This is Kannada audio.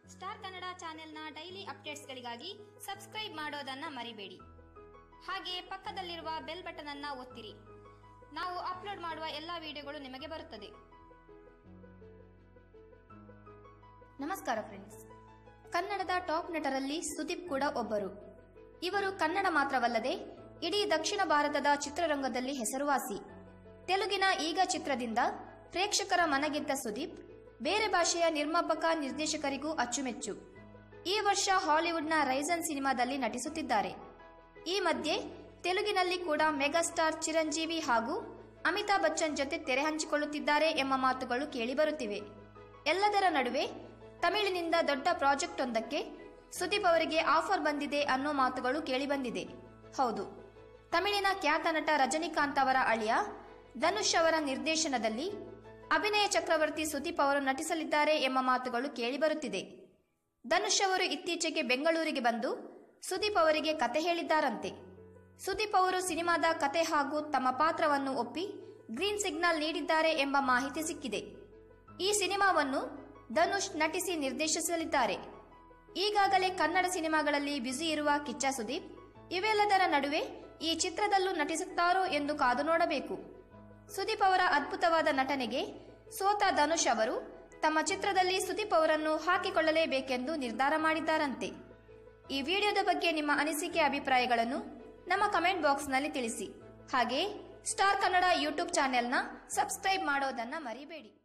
ಸ್ಟಾರ್ ಕನ್ನಡ ಚಾನೆಲ್ನ ಡೈಲಿ ಅಪ್ಡೇಟ್ಸ್ಗಳಿಗಾಗಿ ಸಬ್ಸ್ಕ್ರೈಬ್ ಮಾಡೋದನ್ನ ಮರಿಬೇಡಿ ಹಾಗೆ ಪಕ್ಕದಲ್ಲಿರುವ ಬೆಲ್ ಬಟನ್ ಅನ್ನ ಒತ್ತಿರಿ ನಾವು ಅಪ್ಲೋಡ್ ಮಾಡುವ ಎಲ್ಲಾ ವಿಡಿಯೋಗಳು ನಿಮಗೆ ಬರುತ್ತದೆ ನಮಸ್ಕಾರ ಫ್ರೆಂಡ್ಸ್ ಕನ್ನಡದ ಟಾಪ್ ನಟರಲ್ಲಿ ಸುದೀಪ್ ಕೂಡ ಒಬ್ಬರು ಇವರು ಕನ್ನಡ ಮಾತ್ರವಲ್ಲದೆ ಇಡೀ ದಕ್ಷಿಣ ಭಾರತದ ಚಿತ್ರರಂಗದಲ್ಲಿ ಹೆಸರುವಾಸಿ ತೆಲುಗಿನ ಈಗ ಚಿತ್ರದಿಂದ ಪ್ರೇಕ್ಷಕರ ಮನಗೆದ್ದ ಸುದೀಪ್ ಬೇರೆ ಭಾಷೆಯ ನಿರ್ಮಾಪಕ ನಿರ್ದೇಶಕರಿಗೂ ಅಚ್ಚುಮೆಚ್ಚು ಈ ವರ್ಷ ಹಾಲಿವುಡ್ನ ರೈಸನ್ ಸಿನಿಮಾದಲ್ಲಿ ನಟಿಸುತ್ತಿದ್ದಾರೆ ಈ ಮಧ್ಯೆ ತೆಲುಗಿನಲ್ಲಿ ಕೂಡ ಮೆಗಾಸ್ಟಾರ್ ಚಿರಂಜೀವಿ ಹಾಗೂ ಅಮಿತಾಬ್ ಬಚ್ಚನ್ ಜೊತೆ ತೆರೆ ಹಂಚಿಕೊಳ್ಳುತ್ತಿದ್ದಾರೆ ಎಂಬ ಮಾತುಗಳು ಕೇಳಿಬರುತ್ತಿವೆ ಎಲ್ಲದರ ನಡುವೆ ತಮಿಳಿನಿಂದ ದೊಡ್ಡ ಪ್ರಾಜೆಕ್ಟ್ ಒಂದಕ್ಕೆ ಸುದೀಪ್ ಅವರಿಗೆ ಆಫರ್ ಬಂದಿದೆ ಅನ್ನೋ ಮಾತುಗಳು ಕೇಳಿಬಂದಿದೆ ಹೌದು ತಮಿಳಿನ ಖ್ಯಾತ ನಟ ರಜನಿಕಾಂತ್ ಅವರ ಅಳಿಯ ಧನುಷ್ ಅವರ ನಿರ್ದೇಶನದಲ್ಲಿ ಅಭಿನಯ ಚಕ್ರವರ್ತಿ ಸುದೀಪ್ ಅವರು ನಟಿಸಲಿದ್ದಾರೆ ಎಂಬ ಮಾತುಗಳು ಕೇಳಿಬರುತ್ತಿದೆ ಧನುಷ್ ಅವರು ಇತ್ತೀಚೆಗೆ ಬೆಂಗಳೂರಿಗೆ ಬಂದು ಸುದೀಪ್ ಅವರಿಗೆ ಕತೆ ಹೇಳಿದ್ದಾರಂತೆ ಸುದೀಪ್ ಅವರು ಸಿನಿಮಾದ ಕತೆ ಹಾಗೂ ತಮ್ಮ ಪಾತ್ರವನ್ನು ಒಪ್ಪಿ ಗ್ರೀನ್ ಸಿಗ್ನಲ್ ನೀಡಿದ್ದಾರೆ ಎಂಬ ಮಾಹಿತಿ ಸಿಕ್ಕಿದೆ ಈ ಸಿನಿಮಾವನ್ನು ಧನುಷ್ ನಟಿಸಿ ನಿರ್ದೇಶಿಸಲಿದ್ದಾರೆ ಈಗಾಗಲೇ ಕನ್ನಡ ಸಿನಿಮಾಗಳಲ್ಲಿ ಬ್ಯುಸಿ ಇರುವ ಕಿಚ್ಚ ಸುದೀಪ್ ಇವೆಲ್ಲದರ ನಡುವೆ ಈ ಚಿತ್ರದಲ್ಲೂ ನಟಿಸುತ್ತಾರೋ ಎಂದು ಕಾದು ನೋಡಬೇಕು ಸುದೀಪ್ ಅವರ ಅದ್ಭುತವಾದ ನಟನೆಗೆ ಸೋತ ಧನುಷ್ ಅವರು ತಮ್ಮ ಚಿತ್ರದಲ್ಲಿ ಸುದೀಪ್ ಅವರನ್ನು ಹಾಕಿಕೊಳ್ಳಲೇಬೇಕೆಂದು ನಿರ್ಧಾರ ಮಾಡಿದ್ದಾರಂತೆ ಈ ವಿಡಿಯೋದ ಬಗ್ಗೆ ನಿಮ್ಮ ಅನಿಸಿಕೆ ಅಭಿಪ್ರಾಯಗಳನ್ನು ನಮ್ಮ ಕಮೆಂಟ್ ಬಾಕ್ಸ್ನಲ್ಲಿ ತಿಳಿಸಿ ಹಾಗೆ ಸ್ಟಾರ್ ಕನ್ನಡ ಯೂಟ್ಯೂಬ್ ಚಾನೆಲ್ನ ಸಬ್ಸ್ಕ್ರೈಬ್ ಮಾಡೋದನ್ನ ಮರಿಬೇಡಿ